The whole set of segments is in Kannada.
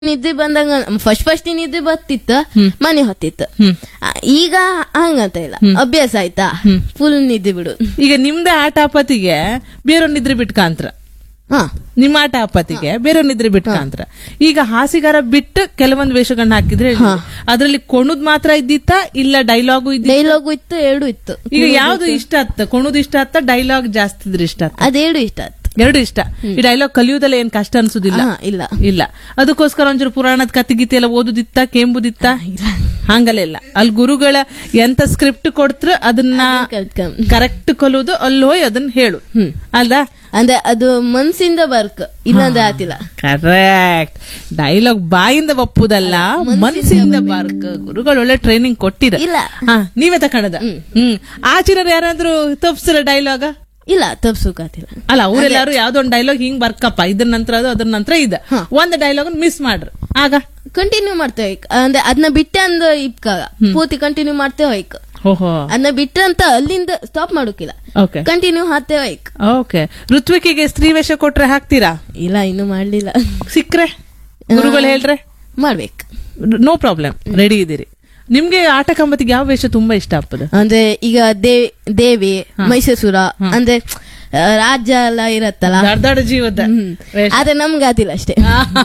ನಿದ್ದೆ ಬಂದಾಗ ಫಸ್ಟ್ ಫಸ್ಟ್ ನಿದ್ದೆ ಬತ್ತಿತ್ತು ಮನೆ ಹೊತ್ತಿತ್ತು ಆ, ಈಗ ಹಂಗಂತ ಇಲ್ಲ ಅಭ್ಯಾಸ ಆಯ್ತಾ ಫುಲ್ ನಿದ್ದೆ ಬಿಡು ಈಗ ನಿಮ್ದೇ ಆಟ ಆಪತ್ತಿಗೆ ಬೇರೆಯವ್ರ ನಿದ್ರೆ ಬಿಟ್ಕಾಂತ್ರ ಹಾ ನಿಮ್ಮ ಆಟ ಆಪತ್ತಿಗೆ ಬೇರೆಯವ್ರ ನಿದ್ರೆ ಬಿಟ್ಕಾಂತ್ರ ಈಗ ಹಾಸಿಗಾರ ಬಿಟ್ಟು ಕೆಲವೊಂದು ವೇಷಗಳನ್ನ ಹಾಕಿದ್ರೆ ಅದ್ರಲ್ಲಿ ಕೊಣುದ್ ಮಾತ್ರ ಇದ್ದಿತ್ತ ಇಲ್ಲ ಡೈಲಾಗು ಇದ್ದಿ ಡೈಲಾಗು ಇತ್ತು ಎರಡು ಇತ್ತು ಈಗ ಯಾವ್ದು ಇಷ್ಟ ಆತ್ತ ಕೊಣುದ್ ಇಷ್ಟ ಆತ್ತ ಡೈಲಾಗ್ ಜಾಸ್ತಿ ಇದ್ರೆ ಇಷ್ಟ ಆತ್ತ ಅದೆರಡು ಇಷ್ಟ ಆಯ್ತು ಎರಡು ಇಷ್ಟ ಈ ಡೈಲಾಗ್ ಕಲಿಯೋದಲ್ಲ ಏನ್ ಕಷ್ಟ ಅನ್ಸುದಿಲ್ಲ ಹಾ, ಇಲ್ಲ ಇಲ್ಲ ಅದಕ್ಕೋಸ್ಕರ ಒಂಚೂರು ಪುರಾಣದ ಕತೆ ಗೀತೆ ಎಲ್ಲ ಓದುದಿತ್ತ ಕೇಂಬುದಿತ್ತ ಹಂಗಲ್ಲ ಇಲ್ಲ ಅಲ್ಲಿ ಗುರುಗಳ ಎಂತ ಸ್ಕ್ರಿಪ್ಟ್ ಕೊಡ್ತ್ರ ಅದನ್ನ ಕಲ್ತ್ಕೊಂಡ್. ಕರೆಕ್ಟ್ ಕಲಿಯೋದು ಅಲ್ಲಿ ಹೋಗಿ ಅದನ್ನ ಹೇಳು ಅಲ್ದಾ ಅಂದ್ರೆ ಅದು ಮನ್ಸಿಂದ ಬರ್ಕ್ ಇಲ್ಲಂದ್ರೆ ಆತಿಲ್ಲ ಕರೆಕ್ಟ್ ಡೈಲಾಗ್ ಬಾಯಿಂದ ಒಪ್ಪುದಲ್ಲ ಮನಸ್ಸಿಂದ ಬಾರ್ಕ್ ಗುರುಗಳು ಒಳ್ಳೆ ಟ್ರೈನಿಂಗ್ ಕೊಟ್ಟಿರ ಇಲ್ಲ. ಹಾ ನೀವೇ ತಕೊಂಡದ ಹ್ಮ್ ಆಚಿರರು ಯಾರಾದ್ರೂ ತಪ್ಸಿರ ಡೈಲಾಗ ಇಲ್ಲ ತಪ್ಸುಕಾತಿಲ್ಲ ಅಲ್ಲ ಅವರೆಲ್ಲಾರು ಯಾವ್ದೋ ಒಂದು ಡೈಲಾಗ್ ಹಿಂಗ್ ಬರ್ಕಪ್ಪ ಇದ್ರ ನಂತರ ಅದು ಅದ್ರ ನಂತರ ಇದ ಒಂದ್ ಡೈಲಾಗ್ ಮಿಸ್ ಮಾಡ್ರು ಆಗ ಕಂಟಿನ್ಯೂ ಮಾಡ್ತೇವೆ ಈಗ. ಅಂದ್ರೆ ಅದನ್ನ ಬಿಟ್ಟೆ ಅಂದ ಇಪ್ಕ ಪೂರ್ತಿ ಕಂಟಿನ್ಯೂ ಮಾಡ್ತೇವೆ ಹೋಯ್ಕ ಓಹೋ ಅದನ್ನ ಬಿಟ್ಟೆ ಅಂತ ಅಲ್ಲಿಂದ ಸ್ಟಾಪ್ ಮಾಡೋಕಿಲ್ಲ ಓಕೆ ಕಂಟಿನ್ಯೂ ಹಾಕ್ತೇವೆ ಹೋಯ್ಕ ಓಕೆ ಋತ್ವಿಕಿಗೆ ಸ್ತ್ರೀ ವೇಷ ಕೊಟ್ರೆ ಹಾಕ್ತೀರಾ ಇಲ್ಲ ಇನ್ನು ಮಾಡ್ಲಿಲ್ಲ ಸಿಕ್ರೆ ಗುರುಗಳು ಹೇಳ್ರೆ ಮಾಡ್ಬೇಕು ನೋ ಪ್ರಾಬ್ಲಮ್ ರೆಡಿ ಇದೀರಿ ನಿಮ್ಗೆ ಆಟ ಕಂಬತ್ತಿಗೆ ಯಾವ ವೇಷ ತುಂಬಾ ಇಷ್ಟ ಆಗ್ತದೆ ಅಂದ್ರೆ ಈಗ ದೇ- ದೇವಿ ಮೈಸೂರ ಅಂದ್ರೆ ಆ, ರಾಜ್ಯ ಎಲ್ಲ ಇರತ್ತಲ್ಲ ದಡ್ದಾಡ ಜೀವದ ಹ್ಮ್. ಆದ್ರೆ ನಮ್ಗೆ ಆತಿಲ್ಲ ಅಷ್ಟೇ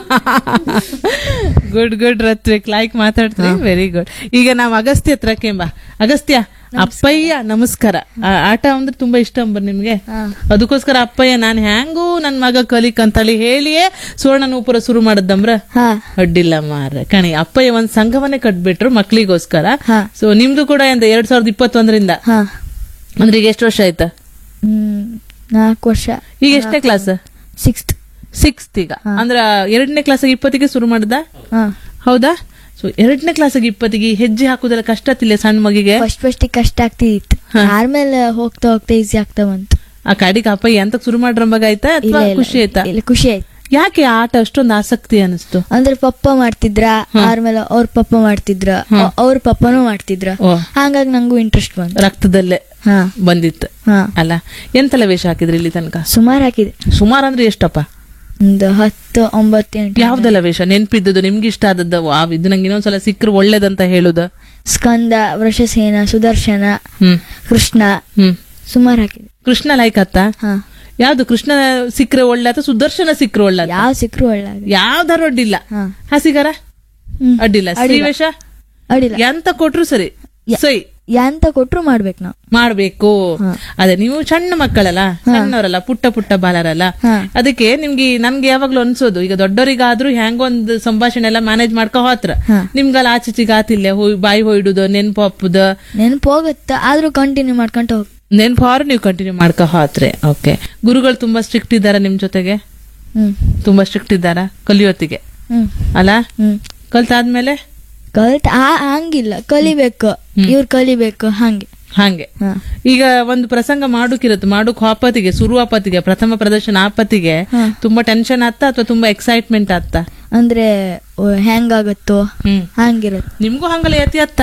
ಗುಡ್ ಗುಡ್ ರತ್ವಿಕ್ ಲೈಕ್ ಮಾತಾಡ್ತೀವಿ ವೆರಿ ಗುಡ್ ಈಗ ನಾವ್ ಅಗಸ್ತ್ಯ ಹತ್ರ ಕೇಂಬ ಅಗಸ್ತ್ಯ ಅಪ್ಪಯ್ಯ ನಮಸ್ಕಾರ ಆ ಆಟ ಅಂದ್ರೆ ತುಂಬಾ ಇಷ್ಟ ಅಂಬರ್ ನಿಮ್ಗೆ ಅದಕ್ಕೋಸ್ಕರ ಅಪ್ಪಯ್ಯ ನಾನ್ ಹ್ಯಾಂಗೂ ನನ್ ಮಗ ಕಲಿಕ್ ಅಂತೇಳಿ ಹೇಳಿಯೇ ಸುವರ್ಣ ನೂಪುರ ಶುರು ಮಾಡದಂಬ್ರ ಹಾ ಅಡ್ಡಿಲ್ಲ ಮಾರ ಕಣಿ ಅಪ್ಪಯ್ಯ ಒಂದ್ ಸಂಘವನ್ನೇ ಕಟ್ಬಿಟ್ರು ಮಕ್ಳಿಗೋಸ್ಕರ ಹಾ. ಸೊ ನಿಮ್ದು ಕೂಡ ಎಂತ ಎರಡ್ ಸಾವಿರದ ಇಪ್ಪತ್ತೊಂದರಿಂದ ಹಾ ಅಂದ್ರೆ ಈಗ ಎಷ್ಟು ವರ್ಷ ಆಯ್ತಾ ಹ್ಮ್ ನಾಲ್ಕು ವರ್ಷ ಈಗ ಎಷ್ಟನೇ ಕ್ಲಾಸ್ ಸಿಕ್ಸ್ತ್ ಸಿಕ್ಸ್ತ್ ಈಗ ಅಂದ್ರ ಎರಡನೇ ಕ್ಲಾಸಿಗೆ ಇಪ್ಪತ್ತಿಗೆ ಶುರು ಮಾಡ್ದ ಹಾ ಹೌದಾ ಸೊ ಎರಡನೇ ಕ್ಲಾಸಿಗೆ ಇಪ್ಪತ್ತಿಗೆ ಹೆಜ್ಜೆ ಹಾಕುದೆಲ್ಲ ಕಷ್ಟ ಆತಿಲ್ಲ ಸಣ್ಣ ಮಗಿಗೆ ಫಸ್ಟ್ ಫಸ್ಟ್ ಕಷ್ಟ ಆಗ್ತಿತ್ತು ಆಮೇಲೆ ಹೋಗ್ತಾ ಹೋಗ್ತಾ ಈಸಿ ಆಗ್ತಾ ಬಂತು ಆ ಕಾಡಿಗೆ ಅಪ್ಪ ಎಂತ ಶುರು ಮಾಡ್ರಂಬಾಗ ಆಯ್ತಾ ಅಥವಾ ಇಲ್ಲ, ಇಲ್ಲ. ಖುಷಿ ಆಯ್ತಾ ಇಲ್ಲ ಖುಷಿ ಆಯ್ತು ಯಾಕೆ ಆ ಆಟ ಅಷ್ಟೊಂದು ಆಸಕ್ತಿ ಅನಿಸ್ತು ಅಂದ್ರೆ ಪಪ್ಪ ಮಾಡ್ತಿದ್ರ ಆಮೇಲೆ ಅವ್ರ ಪಪ್ಪ ಮಾಡ್ತಿದ್ರ ಅ- ಅವ್ರ ಪಪ್ಪನೂ ಮಾಡ್ತಿದ್ರ ಓ ಹಂಗಾಗಿ ನಂಗೂ ಇಂಟ್ರೆಸ್ಟ್ ಬಂತು ರಕ್ತದಲ್ಲೇ ಹಾ ಬಂದಿತ್ತು ಹಾ ಅಲ್ಲ ಎಂತೆಲ್ಲ ವೇಷ ಹಾಕಿದ್ರಿ ಇಲ್ಲಿ ತನಕ ಸುಮಾರು ಹಾಕಿದೆ ಸುಮಾರು ಅಂದ್ರೆ ಎಷ್ಟಪ್ಪ ಒಂದು ಹತ್ತು ಒಂಬತ್ತು ಎಂಟು ಯಾವ್ದೆಲ್ಲ ವೇಷ ನೆನ್ಪಿದ್ದದು ನಿಮ್ಗೆ ಇಷ್ಟ ಆದದ್ದು ಆ ಇದು ನಂಗೆ ಇನ್ನೊಂದ್ಸಲ ಸಿಕ್ಕರು ಒಳ್ಳೇದಂತ ಹೇಳುದ ಸ್ಕಂದ ವೃಷಸೇನ ಸುದರ್ಶನ ಹ್ಮ್ ಕೃಷ್ಣ ಹ್ಮ್ ಸುಮಾರು ಹಾಕಿದೆ ಕೃಷ್ಣ ಲೈಕ್ ಅತ್ತ ಹಾ ಯಾವ್ದು ಕೃಷ್ಣ ಸಿಕ್ರೆ ಒಳ್ಳೆ ಅಥವಾ ಸುದರ್ಶನ ಸಿಕ್ರೆ ಒಳ್ಳೆ ಆತ? ಯಾವ ಸಿಕ್ರು ಒಳ್ಳೆ ಯಾವ್ದಾರು ಅಡ್ಡಿಲ್ಲ ಹಾ. ಹಸಿಗಾರ ಹ್ಮ್. ಅಡ್ಡಿಲ್ಲ ಶ್ರೀವೇಷ ಅಡಿಲ್ಲ ಎಂತ ಕೊಟ್ರು ಸರಿ ಸೈ ಎಂತ ಕೊಟ್ರು ಮಾಡ್ಬೇಕು ನಾವು ಮಾಡ್ಬೇಕು ಅದೇ ನೀವು ಸಣ್ಣ ಮಕ್ಕಳಲ್ಲ ಸಣ್ಣವರಲ್ಲ ಪುಟ್ಟ ಪುಟ್ಟ ಬಾಲರಲ್ಲ ಹಾ. ಅದಕ್ಕೆ ನಿಮ್ಗೆ ನನ್ಗೆ ಯಾವಾಗ್ಲೂ ಅನ್ಸೋದು ಈಗ ದೊಡ್ಡವರಿಗಾದ್ರೂ ಹೆಂಗೊಂದು ಸಂಭಾಷಣೆ ಎಲ್ಲ ಮ್ಯಾನೇಜ್ ಮಾಡ್ಕೊ ಹೋತ್ರ ನಿಮ್ಗಲ್ಲ ಆಚೀಚಿಗೆ ಆತಿಲ್ಲ ಹೋಯ್ ಬಾಯಿ ಹೊಯ್ಡುದು ನೆನ್ಪು ಹಪ್ಪುದು ನೆನಪು ಹೋಗುತ್ತ ಆದ್ರೂ ಕಂಟಿನ್ಯೂ ಮಾಡ್ಕೊಂತ ಹೋಗ್ ನೆನ್ಪು ಹಾರು ನೀವು ಕಂಟಿನ್ಯೂ ಮಾಡ್ಕೊ ಹೋತ್ರೆ ಓಕೆ ಗುರುಗಳು ತುಂಬಾ ಸ್ಟ್ರಿಕ್ಟ್ ಇದ್ದಾರಾ ನಿಮ್ ಜೊತೆಗೆ ಹ್ಮ್ ತುಂಬಾ ಸ್ಟ್ರಿಕ್ಟ್ ಇದ್ದಾರಾ ಕಲಿಯೋತ್ತಿಗೆ ಹ್ಮ್ ಅಲ್ಲ ಹ್ಮ್ ಕಲ್ತಾದ್ಮೇಲೆ ಕಲ್ತ್ ಆ ಹಂಗಿಲ್ಲ ಕಲಿಬೇಕು ಇವ್ರು ಕಲಿಬೇಕು ಹಂಗೆ ಹಾಗೆ ಹಾ. ಈಗ ಒಂದು ಪ್ರಸಂಗ ಮಾಡುಕಿರತ್ತೆ ಮಾಡುಕ್ ಆಪತ್ತಿಗೆ ಶುರು ಆಪತ್ತಿಗೆ ಪ್ರಥಮ ಪ್ರದರ್ಶನ ಆಪತ್ತಿಗೆ ತುಂಬಾ ಟೆನ್ಷನ್ ಆತ್ತ ಅಥವಾ ತುಂಬಾ ಎಕ್ಸೈಟ್ಮೆಂಟ್ ಆತ್ತ ಅಂದ್ರೆ ಓ, ಹೆಂಗಾಗತ್ತೋ ಹ್ಮ್ ಹಂಗಿರತ್ತೆ ನಿಮ್ಗೂ ಹಂಗಲ್ಲ ಯತಿ ಅತ್ತ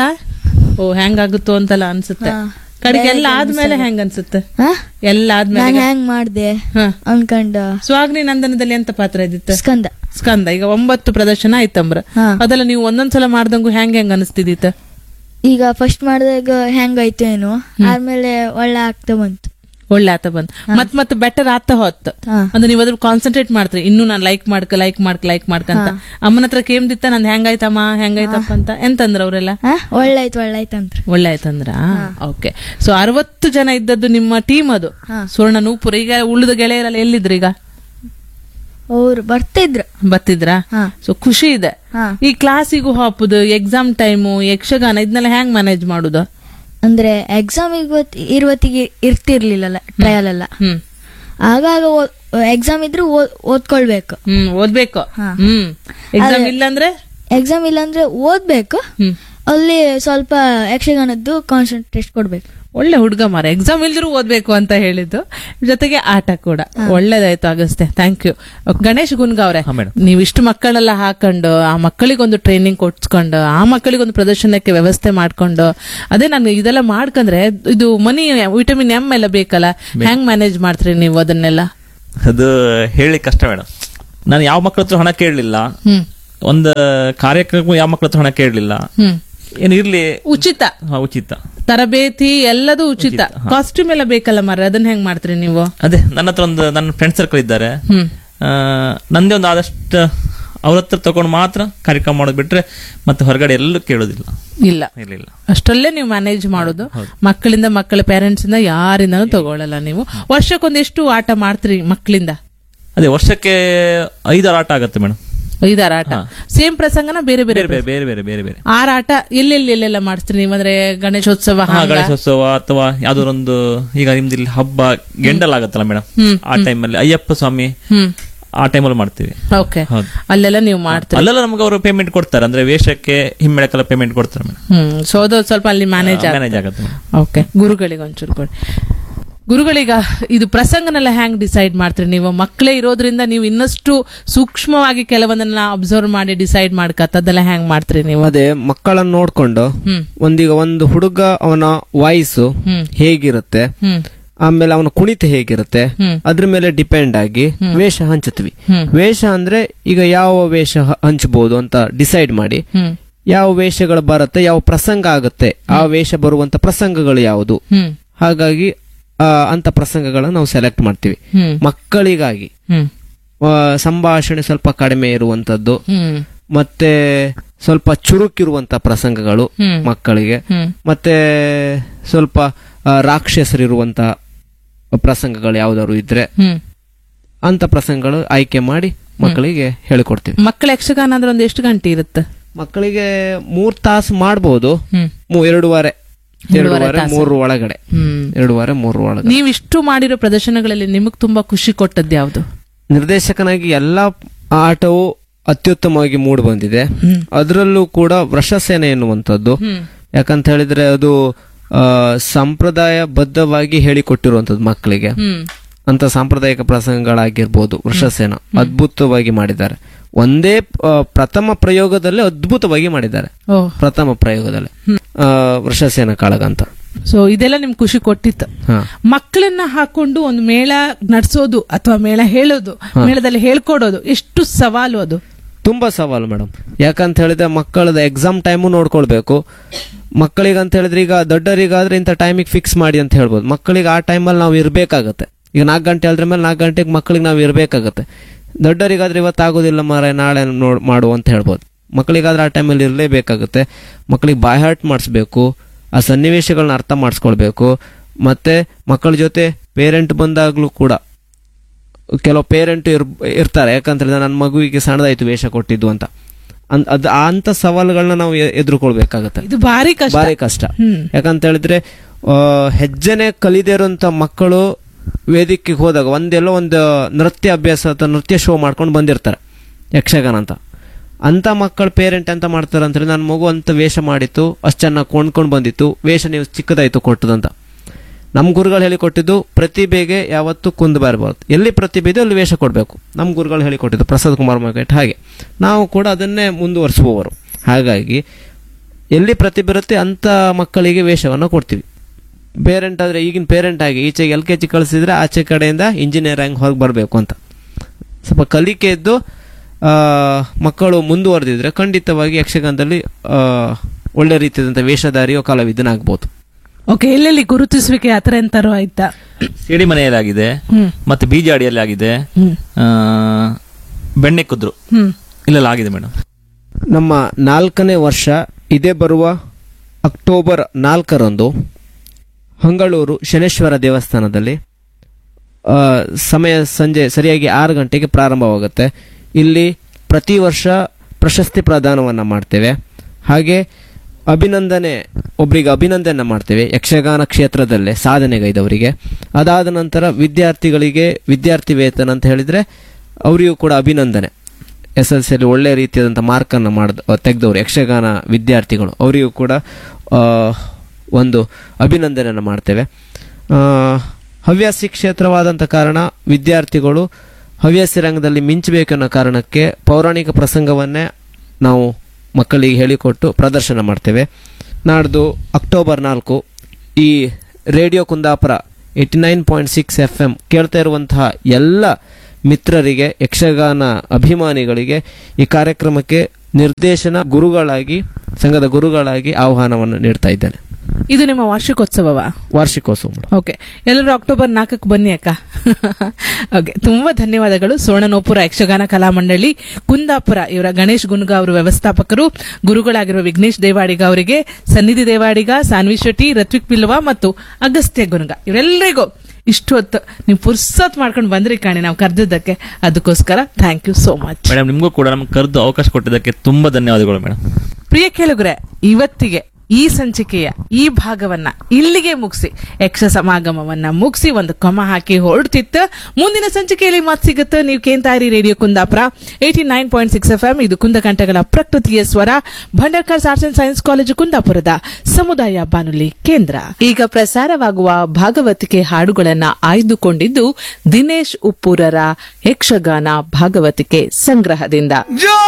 ಓ ಹೆಂಗ್ ಆಗುತ್ತೋ ಅಂತೆಲ್ಲ ಅನ್ಸುತ್ತೆ ಹಾ. ಕಡೆಗೆ ಎಲ್ಲ ಆದ್ಮೇಲೆ ಹೆಂಗ್ ಅನ್ಸುತ್ತೆ ಹಾ? ಎಲ್ಲ ಆದ್ಮೇಲೆ ನಾನ್ ಹೆಂಗ್ ಮಾಡ್ದೆ ಹಾ. ಅನ್ಕೊಂಡ ಸ್ವಾಗ್ನಿ ನಂದನದಲ್ಲಿ ಎಂತ ಪಾತ್ರ ಇದ್ದಿತ್ತು ಸ್ಕಂದ ಸ್ಕಂದ ಈಗ ಒಂಬತ್ತು ಪ್ರದರ್ಶನ ಆಯ್ತಂಬ್ರ ಹಾ. ಅದೆಲ್ಲ ನೀವು ಒಂದೊಂದ್ಸಲ ಮಾಡ್ದಂಗು ಹೆಂಗ್ ಹೆಂಗ್ ಅನಿಸ್ತಿದ್ದಿತ್ತ ಈಗ ಫಸ್ಟ್ ಮಾಡಿದಾಗ ಹೆಂಗಾಯ್ತು ಏನು ಆದ್ಮೇಲೆ ಒಳ್ಳೆ ಆಗ್ತಾ ಬಂತು ಒಳ್ಳೆ ಆತ ಬಂದ್ ಮತ್ ಮತ್ ಬೆಟರ್ ಆತ ಹೊತ್ತು ಹಾ. ಅಂದ್ರೆ ನೀವು ಅದ್ರ ಕಾನ್ಸಂಟ್ರೇಟ್ ಮಾಡ್ತೀರಿ ಇನ್ನು ನಾನ್ ಲೈಕ್ ಮಾಡ್ಕ ಲೈಕ್ ಮಾಡ್ಕ ಲೈಕ್ ಮಾಡ್ಕಂತ ಅಮ್ಮನ ಹತ್ರ ಕೇಮ್ದಿತ್ತ ನಂದ್ ಹೆಂಗಾಯ್ತಮ್ಮ ಹೆಂಗಾಯ್ತಪ್ಪ ಅಂತ ಎಂತಂದ್ರ ಅವರೆಲ್ಲ ಹಾ ಒಳ್ಳೆ ಆಯ್ತು ಒಳ್ಳೆ ಆಯ್ತು ಅಂದ್ರು ಒಳ್ಳೆ ಆಯ್ತಂದ್ರ ಓಕೆ ಸೊ ಅರವತ್ತು ಜನ ಇದ್ದದ್ದು ನಿಮ್ಮ ಟೀಮ್ ಅದು ಸುವರ್ಣ ನೂಪುರ ಈಗ ಉಳಿದ ಗೆಳೆಯರೆಲ್ಲ ಎಲ್ಲಿದ್ರು ಈಗ ಅವ್ರು ಬರ್ತಿದ್ರು ಬತ್ತಿದ್ರಾ ಹಾ. ಸೊ ಖುಷಿ ಇದೆ ಹಾ. ಈ ಕ್ಲಾಸಿಗೂ ಹಾಪುದು ಎಕ್ಸಾಮ್ ಟೈಮು ಯಕ್ಷಗಾನ ಇದನ್ನೆಲ್ಲ ಹೆಂಗ್ ಮ್ಯಾನೇಜ್ ಮಾಡುದು ಅಂದ್ರೆ ಎಕ್ಸಾಮ್ ಇರುವತ್ತಿಗೆ ಇರ್ತಿರ್ಲಿಲ್ಲಲ್ಲ ಟ್ರಯಲ್ ಎಲ್ಲ ಹ್ಮ್ ಆಗಾಗ ಎಕ್ಸಾಮ್ ಇದ್ರು ಓದ್- ಓದ್ಕೊಳ್ಬೇಕು ಹ್ಮ್ ಓದ್ಬೇಕು ಹಾ. ಹ್ಮ್ ಎಕ್ಸಾಮ್ ಇಲ್ಲಂದ್ರೆ ಎಕ್ಸಾಮ್ ಇಲ್ಲಾಂದ್ರೆ ಓದ್ಬೇಕು ಹ್ಮ್ ಅಲ್ಲಿ ಸ್ವಲ್ಪ ಯಕ್ಷಗಾನದ್ದು ಕಾನ್ಸಂಟ್ರೇಟ್ ಕೊಡ್ಬೇಕು ಒಳ್ಳೆ ಹುಡುಗ ಮಾರ ಎಕ್ಸಾಮ್ ಇಲ್ದಿರೂ ಓದ್ಬೇಕು ಅಂತ ಹೇಳಿದ್ದು ಜೊತೆಗೆ ಆಟ ಕೂಡ ಒಳ್ಳೇದಾಯ್ತು ಆಗಸ್ತೆ ಥ್ಯಾಂಕ್ ಯು ಗಣೇಶ್ ಗುನ್ಗ ಅವ್ರೆ ಹಾ, madam. ನೀವು ಇಷ್ಟು ಮಕ್ಕಳೆಲ್ಲ ಹಾಕೊಂಡು ಆ ಮಕ್ಕಳಿಗೊಂದು ಟ್ರೈನಿಂಗ್ ಕೊಡ್ಸ್ಕೊಂಡು ಆ ಮಕ್ಕಳಿಗೊಂದು ಪ್ರದರ್ಶನಕ್ಕೆ ವ್ಯವಸ್ಥೆ ಮಾಡ್ಕೊಂಡು ಅದೇ ನಾನು ಇದೆಲ್ಲ ಮಾಡ್ಕಂದ್ರೆ ಇದು ಮನಿ ವಿಟಮಿನ್ ಎಂ ಎಲ್ಲ ಬೇಕಲ್ಲ ಹೆಂಗ್ ಮ್ಯಾನೇಜ್ ಮಾಡ್ತೀರಿ ನೀವು ಅದನ್ನೆಲ್ಲ ಅದು ಹೇಳಿ ಕಷ್ಟ ಮೇಡಮ್ ನಾನು ಯಾವ ಮಕ್ಕಳ ಹತ್ರ ಹಣ ಕೇಳಲಿಲ್ಲ ಹ್ಮ್ ಒಂದು ಕಾರ್ಯಕ್ರಮ ಯಾವ ಮಕ್ಳ ಹತ್ರ ಹಣ ಕೇಳಲಿಲ್ಲ ಹ್ಮ್ ಏನು ಇರ್ಲಿ ಉಚಿತ ಹಾ, ಉಚಿತ ತರಬೇತಿ ಎಲ್ಲದೂ ಉಚಿತ ಕಾಸ್ಟ್ಯೂಮ್ ಎಲ್ಲ ಬೇಕಲ್ಲ ಮರ ಅದನ್ನ ಹೆಂಗ್ ಮಾಡ್ತೀರಿ ನೀವು ಅದೇ ನನ್ನ ಹತ್ರ ಒಂದು ನನ್ನ ಫ್ರೆಂಡ್ ಸರ್ಕಲ್ ಇದ್ದಾರೆ ಹ್ಮ್ ಆ, ನಂದೇ ಒಂದು ಆದಷ್ಟು ಅವ್ರ ಹತ್ರ ತಗೊಂಡು ಮಾತ್ರ ಕಾರ್ಯಕ್ರಮ ಮಾಡೋದು ಬಿಟ್ರೆ ಮತ್ತೆ ಹೊರಗಡೆ ಎಲ್ಲೂ ಕೇಳೋದಿಲ್ಲ ಇಲ್ಲ ಇರ್ಲಿಲ್ಲ ಅಷ್ಟರಲ್ಲೇ ನೀವು ಮ್ಯಾನೇಜ್ ಮಾಡೋದು ಮಕ್ಕಳಿಂದ ಮಕ್ಕಳ ಪೇರೆಂಟ್ಸ್ ಇಂದ ಯಾರಿಂದನೂ ತಗೊಳ್ಳಲ್ಲ ನೀವು ವರ್ಷಕ್ಕೊಂದು ಎಷ್ಟು ಆಟ ಮಾಡ್ತೀರಿ ಮಕ್ಕಳಿಂದ ಅದೇ ವರ್ಷಕ್ಕೆ ಐದಾರು ಆಟ ಆಗತ್ತೆ ಮೇಡಮ್ ಐದಾರ ಆಟ ಸೇಮ್ ಪ್ರಸಂಗನ ಬೇರೆ ಬೇರೆ ಬೇರೆ ಬೇರೆ ಬೇರೆ ಬೇರೆ ಬೇರೆ ಬೇರೆ ಆರ ಆಟ ಎಲ್ಲೆಲ್ಲಿ ಎಲ್ಲೆಲ್ಲ ಮಾಡ್ತೀರಿ ನೀವು ಅಂದ್ರೆ ಗಣೇಶೋತ್ಸವ ಹಾ ಹಾಂಗ? ಗಣೇಶೋತ್ಸವ ಅಥವಾ ಯಾವ್ದಾರೊಂದು ಈಗ ನಿಮ್ದು ಇಲ್ಲಿ ಹಬ್ಬ ಗೆಂಡಲ್ ಆಗತ್ತಲ್ಲ ಮೇಡಮ್ ಆ ಟೈಮಲ್ಲಿ ಅಯ್ಯಪ್ಪ ಸ್ವಾಮಿ ಹ್ಮ್ ಆ ಟೈಮಲ್ಲಿ ಮಾಡ್ತೀವಿ ಓಕೆ ಹೌದು. ಅಲ್ಲೆಲ್ಲ ನೀವು ಮಾಡ್ತೀರಿ ಅಲ್ಲೆಲ್ಲ ನಮ್ಗೆ ಅವರು ಪೇಮೆಂಟ್ ಕೊಡ್ತಾರೆ ಅಂದ್ರೆ ವೇಷಕ್ಕೆ ಹಿಮ್ಮೆಳಕೆಲ್ಲ ಪೇಮೆಂಟ್ ಕೊಡ್ತಾರೆ ಮೇಡಮ್ ಹ್ಮ್ ಸೊ ಅದು ಸ್ವಲ್ಪ ಅಲ್ಲಿ ಮ್ಯಾನೇಜ್ ಮ್ಯಾನೇಜ್ ಆಗತ್ತೆ madam. ಓಕೆ ಗುರುಗಳಿಗೆ ಒಂಚೂರು ಕೊಡಿ ಗುರುಗಳೀಗ ಇದು ಪ್ರಸಂಗನೆಲ್ಲ ಹ್ಯಾಂಗ್ ಡಿಸೈಡ್ ಮಾಡ್ತೀರಿ ನೀವು ಮಕ್ಕಳೇ ಇರೋದ್ರಿಂದ ನೀವು ಇನ್ನಷ್ಟು ಸೂಕ್ಷ್ಮವಾಗಿ ಕೆಲವೊಂದನ್ನ ಅಬ್ಸರ್ವ್ ಮಾಡಿ ಡಿಸೈಡ್ ಮಾಡ್ಕತ್ತದೆಲ್ಲ ಹ್ಯಾಂಗ್ ಮಾಡ್ತೀರಿ ನೀವು ಅದೇ ಮಕ್ಕಳನ್ನ ನೋಡ್ಕೊಂಡು ಹ್ಮ್ ಒಂದೀಗ ಒಂದು ಹುಡುಗ ಅವನ ವಾಯ್ಸು ಹ್ಮ್ ಹೇಗಿರುತ್ತೆ ಹ್ಮ್ ಆಮೇಲೆ ಅವನ ಕುಣಿತ ಹೇಗಿರುತ್ತೆ ಹ್ಮ್. ಅದ್ರ ಮೇಲೆ ಡಿಪೆಂಡ್ ಆಗಿ ವೇಷ ಹಂಚುತ್ವಿ ಹ್ಮ್. ವೇಷ ಅಂದ್ರೆ ಈಗ ಯಾವ ವೇಷ ಹ- ಹಂಚಬಹುದು ಅಂತ ಡಿಸೈಡ್ ಮಾಡಿ ಹ್ಮ್ ಯಾವ ವೇಷಗಳು ಬರುತ್ತೆ ಯಾವ ಪ್ರಸಂಗ ಆಗುತ್ತೆ ಆ ವೇಷ ಬರುವಂತ ಪ್ರಸಂಗಗಳು ಯಾವುದು ಹ್ಮ್ ಹಾಗಾಗಿ ಆ, ಅಂತ ಪ್ರಸಂಗಗಳನ್ನ ನಾವು ಸೆಲೆಕ್ಟ್ ಮಾಡ್ತೀವಿ ಹ್ಮ್ ಮಕ್ಕಳಿಗಾಗಿ ಹ್ಮ್ ಆ, ಸಂಭಾಷಣೆ ಸ್ವಲ್ಪ ಕಡಿಮೆ ಇರುವಂತದ್ದು ಹ್ಮ್ ಮತ್ತೆ ಸ್ವಲ್ಪ ಚುರುಕಿರುವಂತ ಪ್ರಸಂಗಗಳು ಹ್ಮ್. ಮಕ್ಕಳಿಗೆ ಹ್ಮ್ ಮತ್ತೆ ಸ್ವಲ್ಪ ಆ, ರಾಕ್ಷಸರಿರುವಂತ ಪ್ರಸಂಗಗಳು ಯಾವ್ದಾದ್ರು ಇದ್ರೆ ಹ್ಮ್ ಅಂತ ಪ್ರಸಂಗಗಳು ಆಯ್ಕೆ ಮಾಡಿ ಮಕ್ಕಳಿಗೆ ಹೇಳಿಕೊಡ್ತೀವಿ ಮಕ್ಕಳ ಯಕ್ಷಗಾನ ಅಂದ್ರೆ ಒಂದು ಎಷ್ಟು ಗಂಟೆ ಇರುತ್ತೆ ಮಕ್ಕಳಿಗೆ ಮೂರ್ ತಾಸು ಮಾಡ್ಬೋದು ಹ್ಮ್ ಮೂ- ಎರಡೂವರೆ ಎರಡೂವರೆ ಎರಡೂವರೆ ತಾಸು. ಮೂರು ಒಳಗಡೆ ಹ್ಮ್ ಎರಡೂವರೆ ಮೂರು ಒಳಗಡೆ ನೀವು ಇಷ್ಟು ಮಾಡಿರೋ ಪ್ರದರ್ಶನಗಳಲ್ಲಿ ನಿಮಗ್ ತುಂಬಾ ಖುಷಿ ಕೊಟ್ಟದ್ದು ಯಾವ್ದು ನಿರ್ದೇಶಕನಾಗಿ ಎಲ್ಲ ಆಟವು ಅತ್ಯುತ್ತಮವಾಗಿ ಮೂಡಿ ಬಂದಿದೆ ಹ್ಮ್. ಅದರಲ್ಲೂ ಕೂಡ ವೃಷಸೇನೆ ಎನ್ನುವಂಥದ್ದು ಹ್ಮ್ ಯಾಕಂತ ಹೇಳಿದ್ರೆ ಅದು ಆ, ಸಂಪ್ರದಾಯ ಬದ್ಧವಾಗಿ ಹೇಳಿಕೊಟ್ಟಿರುವಂತದ್ದು ಮಕ್ಕಳಿಗೆ ಹ್ಮ್ ಅಂತ ಸಾಂಪ್ರದಾಯಿಕ ಪ್ರಸಂಗಗಳಾಗಿರ್ಬೋದು ವೃಷಸೇನ ಅದ್ಭುತವಾಗಿ ಮಾಡಿದ್ದಾರೆ ಒಂದೇ ಆ, ಪ್ರಥಮ ಪ್ರಯೋಗದಲ್ಲೇ ಅದ್ಭುತವಾಗಿ ಮಾಡಿದ್ದಾರೆ ಓ ಪ್ರಥಮ ಪ್ರಯೋಗದಲ್ಲಿ ಆ, ವೃಷಸೇನ ಕಾಳಗ ಅಂತ ಸೊ ಇದೆಲ್ಲ ನಿಮ್ಗೆ ಖುಷಿ ಕೊಟ್ಟಿತ್ತು ಹಾ ಮಕ್ಕಳನ್ನ ಹಾಕೊಂಡು ಒಂದು ಮೇಳ ನಡ್ಸೋದು ಅಥವಾ ಮೇಳ ಹೇಳೋದು ಮೇಳದಲ್ಲಿ ಹೇಳ್ಕೊಡೋದು ಎಷ್ಟು ಸವಾಲು ಅದು ತುಂಬಾ ಸವಾಲು ಮೇಡಮ್ ಯಾಕಂತ ಹೇಳಿದ್ರೆ ಮಕ್ಕಳದ ಎಕ್ಸಾಮ್ ಟೈಮು ನೋಡ್ಕೊಳ್ಬೇಕು ಮಕ್ಕಳಿಗೆ ಅಂತ ಹೇಳಿದ್ರೆ ಈಗ ದೊಡ್ಡರಿಗಾದ್ರೆ ಇಂಥ ಟೈಮಿಗೆ ಫಿಕ್ಸ್ ಮಾಡಿ ಅಂತ ಹೇಳ್ಬೋದು ಮಕ್ಕಳಿಗೆ ಆ ಟೈಮಲ್ಲಿ ನಾವು ಇರಬೇಕಾಗತ್ತೆ ಈಗ ನಾಲ್ಕು ಗಂಟೆ ಹೇಳಿದ್ರ ಮೇಲೆ ನಾಲ್ಕು ಗಂಟೆಗೆ ಮಕ್ಕಳಿಗೆ ನಾವು ಇರಬೇಕಾಗತ್ತೆ ದೊಡ್ಡರಿಗಾದ್ರೆ ಇವತ್ತು ಆಗೋದಿಲ್ಲ ಮಾರ ನಾಳೆ ನೋಡ್ ಮಾಡು ಅಂತ ಹೇಳ್ಬೋದು ಮಕ್ಕಳಿಗಾದ್ರೆ ಆ ಟೈಮಲ್ಲಿ ಇರಲೇಬೇಕಾಗುತ್ತೆ ಮಕ್ಕಳಿಗೆ ಬಾಯ್ ಹಾರ್ಟ್ ಮಾಡಿಸ್ಬೇಕು ಆ ಸನ್ನಿವೇಶಗಳನ್ನ ಅರ್ಥ ಮಾಡಿಸ್ಕೊಳ್ಬೇಕು ಮತ್ತೆ ಮಕ್ಕಳ ಜೊತೆ ಪೇರೆಂಟ್ ಬಂದಾಗ್ಲೂ ಕೂಡ ಕೆಲವು ಪೇರೆಂಟ್ ಇರ್ ಇರ್ತಾರೆ ಯಾಕಂತ ಹೇಳಿದ್ರೆ ನನ್ನ ಮಗುವಿಗೆ ಸಣ್ಣದಾಯ್ತು ವೇಷ ಕೊಟ್ಟಿದ್ದು ಅಂತ ಅನ್- ಅದ್ ಅಂತ ಸವಾಲುಗಳನ್ನ ನಾವು ಎ- ಎದುರ್ಕೊಳ್ಬೇಕಾಗತ್ತೆ ಇದು ಭಾರಿ ಕಷ್ಟ ಭಾರಿ ಕಷ್ಟ ಹ್ಮ್. ಯಾಕಂತ ಹೇಳಿದ್ರೆ ಆ, ಹೆಜ್ಜೆನೆ ಕಲಿದೇ ಇರುವಂತ ಮಕ್ಕಳು ವೇದಿಕೆಗೆ ಹೋದಾಗ ಒಂದೆಲ್ಲೋ ಒಂದು ನೃತ್ಯ ಅಭ್ಯಾಸ ಅಥವಾ ನೃತ್ಯ ಶೋ ಮಾಡ್ಕೊಂಡು ಬಂದಿರ್ತಾರೆ ಯಕ್ಷಗಾನ ಅಂತ ಅಂತ ಮಕ್ಕಳ ಪೇರೆಂಟ್ ಅಂತ ಮಾಡ್ತಾರೆ ಅಂತ ನನ್ನ ಮಗು ಅಂತ ವೇಷ ಮಾಡಿತ್ತು ಅಷ್ಟು ಚೆನ್ನಾಗಿ ಕೊಂಡ್ಕೊಂಡು ಬಂದಿತ್ತು ವೇಷ ನೀವು ಚಿಕ್ಕದಾಯ್ತು ಕೊಟ್ಟದಂತ ನಮ್ಮ ಗುರುಗಳು ಹೇಳಿಕೊಟ್ಟಿದ್ದು ಪ್ರತಿಭೆಗೆ ಯಾವತ್ತೂ ಕುಂದು ಬಾರಬಾರ್ದು ಎಲ್ಲಿ ಪ್ರತಿಭೆ ಇದೆ ಅಲ್ಲಿ ವೇಷ ಕೊಡಬೇಕು ನಮ್ಮ ಗುರುಗಳು ಹೇಳಿಕೊಟ್ಟಿದ್ದು ಪ್ರಸಾದ್ ಕುಮಾರ್ ಮಾರ್ಕೆಟ್ ಹಾಗೆ ನಾವು ಕೂಡ ಅದನ್ನೇ ಮುಂದುವರಿಸುವವರು ಹಾಗಾಗಿ ಎಲ್ಲಿ ಪ್ರತಿಭೆ ಇರುತ್ತೆ ಅಂತ ಮಕ್ಕಳಿಗೆ ವೇಷವನ್ನು ಕೊಡ್ತೀವಿ ಪೇರೆಂಟ್ ಆದರೆ ಈಗಿನ ಪೇರೆಂಟ್ ಆಗಿ ಈಚೆಗೆ ಎಲ್ ಕೆ ಜಿ ಕಳಿಸಿದ್ರೆ ಆಚೆ ಕಡೆಯಿಂದ ಇಂಜಿನಿಯರ್ ಆಗಿ ಹೊರಗೆ ಬರಬೇಕು ಅಂತ ಸ್ವಲ್ಪ ಕಲಿಕೆ ಇದ್ದು ಆ, ಮಕ್ಕಳು ಮುಂದುವರೆದಿದ್ರೆ ಖಂಡಿತವಾಗಿ ಯಕ್ಷಗಾನದಲ್ಲಿ ಆ, ಒಳ್ಳೆ ರೀತಿಯಾದಂಥ ವೇಷಧಾರಿಯೋ ಕಲಾವಿದನಾಗ್ಬೋದು ಓಕೆ ಎಲ್ಲೆಲ್ಲಿ ಗುರುತಿಸುವಿಕೆ ಆತರ ಎಂತಾರು ಆಯ್ತಾ ಸಿಡಿ ಮನೆಯಲ್ಲಿ ಆಗಿದೆ ಹ್ಮ್ ಮತ್ತೆ ಬೀಜಾಡಿಯಲ್ಲಿ ಆಗಿದೆ ಹ್ಮ್ ಆ, ಬೆಣ್ಣೆ ಕುದ್ರು ಹ್ಮ್ ಇಲ್ಲೆಲ್ಲ ಆಗಿದೆ ಮೇಡಮ್ ನಮ್ಮ ನಾಲ್ಕನೇ ವರ್ಷ ಇದೇ ಬರುವ ಅಕ್ಟೋಬರ್ ನಾಲ್ಕರಂದು ಹಂಗಳೂರು ಶನೇಶ್ವರ ದೇವಸ್ಥಾನದಲ್ಲಿ ಆ, ಸಮಯ ಸಂಜೆ ಸರಿಯಾಗಿ ಆರು ಗಂಟೆಗೆ ಪ್ರಾರಂಭವಾಗುತ್ತೆ ಇಲ್ಲಿ ಪ್ರತಿ ವರ್ಷ ಪ್ರಶಸ್ತಿ ಪ್ರದಾನವನ್ನು ಮಾಡ್ತೇವೆ ಹಾಗೆ ಅಭಿನಂದನೆ ಒಬ್ಬರಿಗೆ ಅಭಿನಂದನೆ ಮಾಡ್ತೇವೆ ಯಕ್ಷಗಾನ ಕ್ಷೇತ್ರದಲ್ಲೇ ಸಾಧನೆಗೈದವರಿಗೆ ಅದಾದ ನಂತರ ವಿದ್ಯಾರ್ಥಿಗಳಿಗೆ ವಿದ್ಯಾರ್ಥಿ ವೇತನ ಅಂತ ಹೇಳಿದ್ರೆ ಅವರಿಗೂ ಕೂಡ ಅಭಿನಂದನೆ ಎಸ್ ಎಲ್ ಸಿಯಲ್ಲಿ ಒಳ್ಳೆ ರೀತಿಯಾದಂಥ ಮಾರ್ಕನ್ನು ಮಾಡಿದ ತೆಗೆದವರು ಯಕ್ಷಗಾನ ವಿದ್ಯಾರ್ಥಿಗಳು ಅವರಿಗೂ ಕೂಡ ಆ, ಒಂದು ಅಭಿನಂದನೆಯನ್ನು ಮಾಡ್ತೇವೆ ಆ, ಹವ್ಯಾಸಿ ಕ್ಷೇತ್ರವಾದಂಥ ಕಾರಣ ವಿದ್ಯಾರ್ಥಿಗಳು ಹವ್ಯಾಸಿ ರಂಗದಲ್ಲಿ ಮಿಂಚಬೇಕನ್ನೋ ಕಾರಣಕ್ಕೆ ಪೌರಾಣಿಕ ಪ್ರಸಂಗವನ್ನೇ ನಾವು ಮಕ್ಕಳಿಗೆ ಹೇಳಿಕೊಟ್ಟು ಪ್ರದರ್ಶನ ಮಾಡ್ತೇವೆ ನಾಡ್ದು ಅಕ್ಟೋಬರ್ ನಾಲ್ಕು ಈ radio Kundapura eighty nine point six F M ಕೇಳ್ತಾ ಇರುವಂತಹ ಎಲ್ಲ ಮಿತ್ರರಿಗೆ ಯಕ್ಷಗಾನ ಅಭಿಮಾನಿಗಳಿಗೆ ಈ ಕಾರ್ಯಕ್ರಮಕ್ಕೆ ನಿರ್ದೇಶನ ಗುರುಗಳಾಗಿ ಸಂಘದ ಗುರುಗಳಾಗಿ ಆಹ್ವಾನವನ್ನು ನೀಡ್ತಾ ಇದ್ದೇನೆ ಇದು ನಿಮ್ಮ ವಾರ್ಷಿಕೋತ್ಸವವಾ ವಾರ್ಷಿಕೋತ್ಸವ ಮೇಡಮ್. ಓಕೆ ಎಲ್ಲರೂ ಅಕ್ಟೋಬರ್ ನಾಲ್ಕಕ್ಕೆ ಬನ್ನಿ ಅಕ್ಕ ಓಕೆ ತುಂಬಾ ಧನ್ಯವಾದಗಳು ಸುವರ್ಣನೋಪುರ ಯಕ್ಷಗಾನ ಕಲಾಮಂಡಳಿ ಕುಂದಾಪುರ ಇವರ ಗಣೇಶ್ ಗುನ್ಗ ಅವರು ವ್ಯವಸ್ಥಾಪಕರು ಗುರುಗಳಾಗಿರುವ ವಿಘ್ನೇಶ್ ದೇವಾಡಿಗ ಅವರಿಗೆ ಸನ್ನಿಧಿ ದೇವಾಡಿಗ ಸಾನ್ವಿ ಶೆಟ್ಟಿ ರತ್ವಿಕ್ ಪಿಲ್ವಾ ಮತ್ತು ಅಗಸ್ತ್ಯ ಗುನ್ಗ ಇವರೆಲ್ಲರಿಗೂ ಇಷ್ಟು ಹೊತ್ತು ನೀವು ಪುರ್ಸತ್ ಮಾಡ್ಕೊಂಡು ಬಂದ್ರಿ ಕಾಣಿ ನಾವು ಕರೆದಿದ್ದಕ್ಕೆ ಅದಕ್ಕೋಸ್ಕರ thank you so much madam ನಿಮಗೂ ಕೂಡ ನಮ್ಗೆ ಕರೆದು ಅವಕಾಶ ಕೊಟ್ಟಿದ್ದಕ್ಕೆ ತುಂಬಾ ಧನ್ಯವಾದಗಳು ಮೇಡಮ್ ಪ್ರಿಯ ಕೇಳುಗರೆ ಇವತ್ತಿಗೆ ಈ ಸಂಚಿಕೆಯ ಈ ಭಾಗವನ್ನ ಇಲ್ಲಿಗೆ ಮುಗಿಸಿ ಯಕ್ಷ ಸಮಾಗಮವನ್ನ ಮುಗಿಸಿ ಒಂದು ಕೊಮ ಹಾಕಿ ಹೊರಡ್ತಿತ್ತು ಮುಂದಿನ ಸಂಚಿಕೆಯಲ್ಲಿ ಮಾತು ಸಿಗುತ್ತೆ ನೀವು ಕೇಂತಾರಿ radio Kundapura eighty nine point six F M ಇದು ಕುಂದಕಂಠಗಳ ಪ್ರಕೃತಿಯ ಸ್ವರ Bhandarkar arts and science college ಕುಂದಾಪುರದ ಸಮುದಾಯ ಬಾನುಲಿ ಕೇಂದ್ರ ಈಗ ಪ್ರಸಾರವಾಗುವ ಭಾಗವತಿಕೆ ಹಾಡುಗಳನ್ನ ಆಯ್ದುಕೊಂಡಿದ್ದು ದಿನೇಶ್ ಉಪ್ಪೂರರ ಯಕ್ಷಗಾನ ಭಾಗವತಿಕೆ ಸಂಗ್ರಹದಿಂದ